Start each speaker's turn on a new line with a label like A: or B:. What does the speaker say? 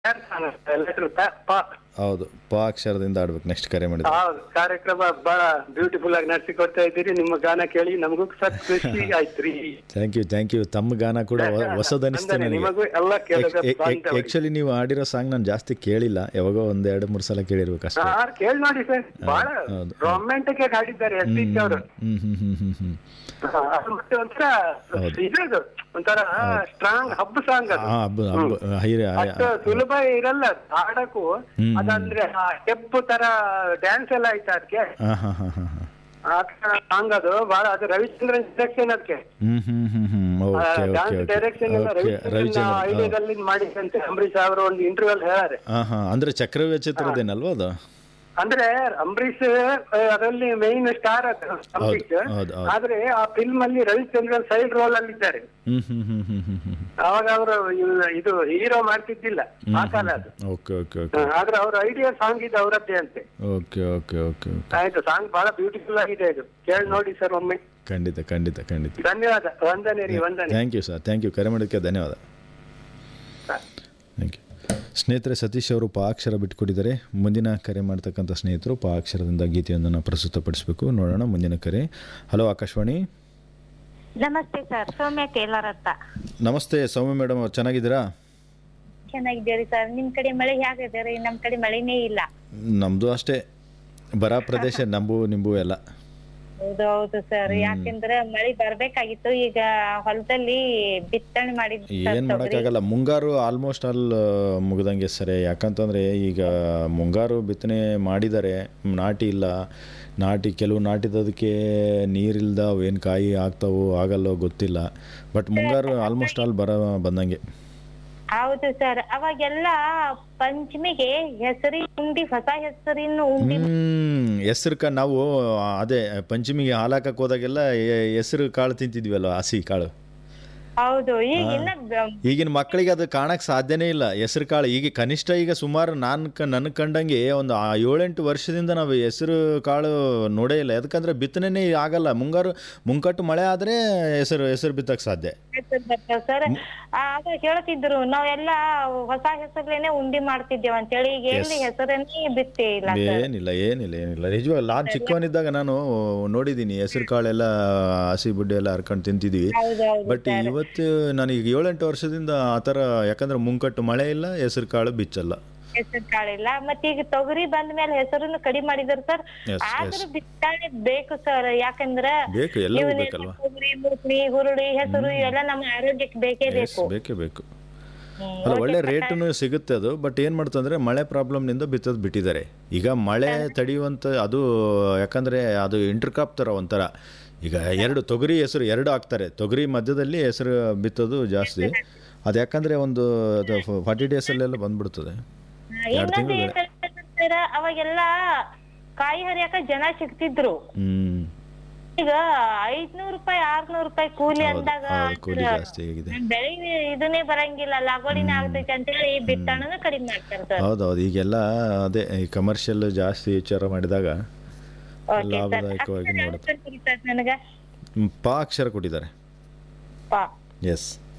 A: Letter ಪ
B: ಹೌದು ಪ ಅಕ್ಷರದಿಂದ ಆಡ್ಬೇಕು ನೆಕ್ಸ್ಟ್ ಕರೆ ಮಾಡಿದ್ರೆ
A: ಹೌದು ಕಾರ್ಯಕ್ರಮ ಬಹಳ ಬ್ಯೂಟಿಫುಲ್ ಆಗಿ ನಡೆಸಿಕೊಡ್ತಾ ಇದ್ದೀರಿ ನಿಮ್ಮ ಗಾನ ಕೇಳಿ ನಮಗೂ ಸತ್ ಖುಷಿ ಆಯ್ತ್ರಿ
B: ಥ್ಯಾಂಕ್ ಯು ಥ್ಯಾಂಕ್ ಯು ತಮ್ಮ ಗಾನ ಕೂಡ ಹೊ- ಹೊಸದು ಅನಿಸ್ತು
A: ಅಂದ್ರೆ
B: ನನಗೆ
A: ನಿಮಗೂ ಎಲ್ಲ ಕೇಳಿದ
B: ಆ್ಯಕ್ಚುಲಿ ನೀವು ಆಡಿರೋ ಸಾಂಗ್ ನಾನು ಜಾಸ್ತಿ ಕೇಳಿಲ್ಲ ಯಾವಾಗೋ ಒಂದ್ ಎರಡು ಮೂರು ಸಲ ಕೇಳಿರ್ಬೇಕು ಅಷ್ಟೇ
A: ಕೇಳಿ ನೋಡಿ ಸರ್ ಬಹಳ
B: ಹೌದು.
A: ರೊಮ್ಯಾಂಟಿಕ್ ಆಗಿ ಹಾಡಿದ್ದಾರೆ ಎಸ್ ಪಿ ಅವರು
B: ಹ್ಮ್ ಹ್ಮ್ ಹ್ಮ್ ಹ್ಮ್ ಹ್ಮ್
A: ಅದು ಮತ್ತೆ ಒಂಥರ ಇದು ಒಂಥರ ಸ್ಟ್ರಾಂಗ್ ಹಬ್ಬ ಸಾಂಗ್ ಅದು
B: ಆ ಹಬ್ಬ ಹಬ್ಬ ಹೈರ
A: ಅಷ್ಟು ಸುಲಭ ಇರಲ್ಲ ಹಾಡಕ್ಕೂ
B: ಹ್ಮ್.
A: ಅದಂದ್ರೆ ಆ ಸ್ಟೆಪ್ ತರ ಡ್ಯಾನ್ಸ್ ಎಲ್ಲ ಆಯ್ತಾ ಅದಕ್ಕೆ
B: ಹಾಂ ಹಾಂ ಹಾಂ ಹಾಂ ಹಾಂ
A: ಆ ಸಾಂಗ್ ಅದು ಬಹಳ ಅದು ರವಿಚಂದ್ರನ್ ಡೈರೆಕ್ಷನ್ ಅದಕ್ಕೆ
B: hmm hmm hmm hmm okay okay
A: dance
B: okay
A: direction ಎಲ್ಲ
B: ಓಕೆ
A: ರವಿಚಂದ್ರನ್
B: ರವಿಚಂದ್ರ
A: ಐಡಿಯಾದಲ್ಲಿ ಮಾಡಿದಂತೆ ಅಂಬರೀಶ್ ಅವರು ಒಂದು ಇಂಟರ್ವ್ಯೂ ಹೇಳ್ಯಾರೆ
B: ಹಾಂ ಹಾಂ ಅಂದ್ರೆ ಚಕ್ರವ್ಯೂಹ ಚಿತ್ರದೇನಲ್ವಾ ಅದು
A: ಅಂದ್ರೆ ಅಂಬರೀಶ್ ಆ, ಅದರಲ್ಲಿ ಮೈನ್ ಸ್ಟಾರ್ ಅಂಬರೀಶ್
B: ಹೌದು, ಹೌದು.
A: ಆದ್ರೆ ಆ ಫಿಲ್ಮ್ ಅಲ್ಲಿ ರವಿಚಂದ್ರನ್ ಸೈಡ್ ರೋಲ್ ಅಲ್ಲಿ ಇದ್ದಾರೆ
B: ಹ್ಮ್ ಹ್ಮ್ ಹ್ಮ್ ಹ್ಮ್ ಹ್ಮ್ ಹ್ಮ್
A: ಅವಾಗ ಅವರು ಇದು ಹೀರೋ ಮಾಡ್ತಿದ್ದಿಲ್ಲ ಆ ಕಾಲ ಅದು
B: ಓಕೆ ಓಕೆ ಓಕೆ
A: ಹ, ಆದ್ರೆ ಅವ್ರ ಐಡಿಯಾ ಸಾಂಗ್ ಇದು ಅವರದ್ದೇ ಅಂತೆ
B: ಓಕೆ ಓಕೆ ಓಕೆ ಓಕೆ
A: ಆಯ್ತು ಸಾಂಗ್ ಬಹಳ ಬ್ಯೂಟಿಫುಲ್ ಆಗಿದೆ ಇದು ಕೇಳಿ ನೋಡಿ ಸರ್ ಒಮ್ಮೆ
B: ಖಂಡಿತ ಖಂಡಿತ ಖಂಡಿತ
A: ಧನ್ಯವಾದ ವಂದನೆ ರೀ ವಂದನೆ
B: thank you sir thank you ಕರೆ ಮಾಡೋದಕ್ಕೆ ಧನ್ಯವಾದ ಥ್ಯಾಂಕ್ ಯು ಸ್ನೇಹಿತರೆ ಸತೀಶ್ ಅವರು ಪ ಅಕ್ಷರ ಬಿಟ್ಕೊಟ್ಟಿದ್ದಾರೆ ಮುಂದಿನ ಕರೆ ಮಾಡ್ತಕ್ಕಂಥ ಸ್ನೇಹಿತರು ಪ ಅಕ್ಷರದಿಂದ ಗೀತೆಯೊಂದನ್ನು ಪ್ರಸ್ತುತಪಡಿಸಬೇಕು ನೋಡೋಣ ಮುಂದಿನ ಕರೆ ಹಲೋ ಆಕಾಶವಾಣಿ
C: ನಮಸ್ತೆ ಸರ್ ಸೌಮ್ಯ ಟೇಲರ್ ಅಂತ
B: ನಮಸ್ತೆ ಸೌಮ್ಯ ಮೇಡಮ್ ಚೆನ್ನಾಗಿದ್ದೀರಾ
C: ಚೆನ್ನಾಗಿದ್ದೀರಿ ಸರ್ ನಿಮ್ ಕಡೆ ಮಳೆ ಹೇಗಿದೆ ರೀ ನಮ್ ಕಡೆ ಮಳೆನೇ ಇಲ್ಲ
B: ನಮ್ಮದು ಅಷ್ಟೇ ಬರ ಪ್ರದೇಶ ನಂಬು ನಿಂಬು ಎಲ್ಲ
C: ಹೌದು ಹೌದು ಸರ್ ಯಾಕೆಂದ್ರೆ ಮಳೆ ಬರ್ಬೇಕಾಗಿತ್ತು ಈಗ ಹೊಲದಲ್ಲಿ ಬಿತ್ತನೆ ಮಾಡಿದ್
B: ಏನು ಮಾಡೋಕ್ಕಾಗಲ್ಲ ಮುಂಗಾರು ಆಲ್ಮೋಸ್ಟ್ ಆಲ್ ಮುಗ್ದಂಗೆ ಸರಿ ಯಾಕಂತಂದರೆ ಈಗ ಮುಂಗಾರು ಬಿತ್ತನೆ ಮಾಡಿದ್ದಾರೆ ನಾಟಿ ಇಲ್ಲ ನಾಟಿ ಕೆಲವು ನಾಟಿದದಕ್ಕೆ ನೀರಿಲ್ದ ಅವೇನು ಕಾಯಿ ಆಗ್ತಾವೋ ಆಗಲ್ಲೋ ಗೊತ್ತಿಲ್ಲ ಬಟ್ ಮುಂಗಾರು ಆಲ್ಮೋಸ್ಟ್ ಆಲ್ ಬರ ಬಂದಂಗೆ
C: ಹೌದು ಸರ್ ಅವಾಗೆಲ್ಲ ಪಂಚಮಿಗೆ ಹೆಸರಿ ಉಂಡಿ ಹೊಸ ಹೆಸರಿನ ಉಂಡಿ
B: ಹ್ಮ್ ಹೆಸ್ರು ಕಾ ನಾವು ಅದೇ ಪಂಚಮಿಗೆ ಹಾಲಾಕಕ್ಕೆ ಹೋದಾಗೆಲ್ಲ ಹೆಸರು ಕಾಳು ತಿಂತಿದ್ವಲ್ಲ ಹಸಿ ಕಾಳು
C: ಹೌದು ಈಗ ಇನ್ನ ಬ-
B: ಈಗಿನ ಮಕ್ಕಳಿಗೆ ಅದು ಕಾಣಕ್ಕೆ ಸಾಧ್ಯನೇ ಇಲ್ಲ ಹೆಸರು ಕಾಳು ಈಗ ಕನಿಷ್ಠ ಈಗ ಸುಮಾರು ನಾನು ಕ ನನಗೆ ಕಂಡಂಗೆ ಒಂದು ಆ ಏಳೆಂಟು ವರ್ಷದಿಂದ ನಾವು ಹೆಸರು ಕಾಳು ನೋಡೇ ಇಲ್ಲ ಯಾಕಂದ್ರೆ ಬಿತ್ತನೆ ಆಗಲ್ಲ ಮುಂಗಾರು ಮುಂಕಟ್ಟು ಮಳೆ ಆದರೆ ಹೆಸರು ಹೆಸರು ಬಿತ್ತಕ್ಕೆ ಸಾಧ್ಯ
C: ಹೆಸರು ಬರ್ತಾವ ಸರ್ ಆಗ ಹೇಳ್ತಿದ್ರು ನಾವೆಲ್ಲ ಹೊಸ ಹೆಸರ್ಲೇನೆ ಉಂಡಿ ಮಾಡ್ತಿದ್ದೇವೆ ಅಂತೇಳಿ ಈಗ ಎಲ್ಲಿ ಹೆಸರನ್ನೇ ಬಿತ್ತೇ ಇಲ್ಲ ಸರ್
B: ಏನಿಲ್ಲ ಏನಿಲ್ಲ ಏನಿಲ್ಲ ನಿಜವಾಗ ನಾನು ಚಿಕ್ಕವನಿದ್ದಾಗ ನಾನು ನೋಡಿದ್ದೀನಿ ಹೆಸರು ಕಾಳೆಲ್ಲ ಹಸಿ ಬುಡ್ಡೆ ಎಲ್ಲ ಹರ್ಕೊಂಡು ತಿಂತಿದ್ವಿ
C: ಹೌದೌದು
B: ಬಟ್ ಇವತ್ತು ನನಗೆ ಏಳೆಂಟು ವರ್ಷದಿಂದ ಆ ಥರ ಯಾಕಂದ್ರೆ ಮುಂಕಟ್ಟು ಮಳೆ ಇಲ್ಲ ಹೆಸರು ಕಾಳು ಬಿಚ್ಚಲ್ಲ
C: ಹೆಸರು ಕಾಳಿಲ್ಲ ಮತ್ತೆ ಈಗ ತೊಗರಿ ಬಂದ ಮೇಲೆ ಹೆಸರನ್ನು ಕಡಿಮೆ ಮಾಡಿದ್ರು ಸರ್
B: Yes,
C: ಆದ್ರೂ ಬಿತ್ತನೆ ಬೇಕು ಸರ್ ಯಾಕಂದ್ರೆ
B: ಬೇಕು ಎಲ್ಲವೂ
C: ಇವನ್ನೆಲ್ಲ
B: ಬೇಕಲ್ವಾ
C: ತೊಗರಿ ಮುಸ್ಲಿ ಹುರುಳಿ ಹೆಸರು ಇವೆಲ್ಲ ನಮ್ಮ ಆರೋಗ್ಯಕ್ಕೆ ಬೇಕೇ
B: ಎಸ್
C: ಬೇಕು
B: ಬೇಕೇ ಬೇಕು
C: ಹ್ಮ್.
B: ಅಲ್ಲ ಒಳ್ಳೆ ರೇಟನ್ನು ಸಿಗುತ್ತೆ ಅದು ಬಟ್ ಏನು ಮಾಡ್ತಂದ್ರೆ ಮಳೆ ಪ್ರಾಬ್ಲಮ್ನಿಂದ ಬಿತ್ತೋದು ಬಿಟ್ಟಿದ್ದಾರೆ ಈಗ ಮಳೆ ತಡೆಯುವಂಥ ಅದು ಯಾಕಂದರೆ ಅದು ಇಂಟರ್ಕ್ರಾಪ್ ಥರ ಒಂಥರ ಈಗ ಎರಡು ತೊಗರಿ ಹೆಸರು ಎರಡು ಹಾಕ್ತಾರೆ ತೊಗರಿ ಮಧ್ಯದಲ್ಲಿ ಹೆಸರು ಬಿತ್ತೋದು ಜಾಸ್ತಿ ಅದು ಯಾಕಂದರೆ ಒಂದು ಫಾರ್ಟಿ ಡೇಸಲ್ಲೆಲ್ಲ ಬಂದ್ಬಿಡ್ತದೆ ಎರಡು
C: ಇನ್ನೊಂದು
B: ತಿಂಗಳು
C: ಏನ್ ಸರ್ ಅವಾಗೆಲ್ಲ ಕಾಯಿ ಹರಿಯಾಕ ಜನ ಸಿಗ್ತಿದ್ರು
B: ಹ್ಞೂ
C: ಈಗ ಐದ್ನೂರ್ ರೂಪಾಯಿ ಆರ್ನೂರ್ ರೂಪಾಯಿ ಕೂಲಿ ಅಂದಾಗ
B: ಹೌದು ಕೂಲಿ ಜಾಸ್ತಿ ಆಗಿದೆ
C: ಬೆಳಿ ಇದನ್ನೇ ಬರಂಗಿಲ್ಲ ಲಾಗೋಡಿನ ಆಗ್ತೈತೆ ಅಂತೇಳಿ ಬಿತ್ತಣನು ಕಡಿಮೆ ಮಾಡ್ತಾರೆ ಸರ್
B: ಹೌದೌದು ಈಗೆಲ್ಲ ಅದೇ ಈ ಕಮರ್ಷಿಯಲ್ ಜಾಸ್ತಿ ವಿಚಾರ ಮಾಡಿದಾಗ
C: ಓಕೆ ಸರ್
B: ಲಾಭದಾಯಕವಾಗಿ ನೋಡುತ್ತೆ
C: ನನಗ
B: ಹ್ಮ್, ಪ ಅಕ್ಷರ ಕೊಟ್ಟಿದ್ದಾರೆ
C: ಪಾ
B: ಎಸ್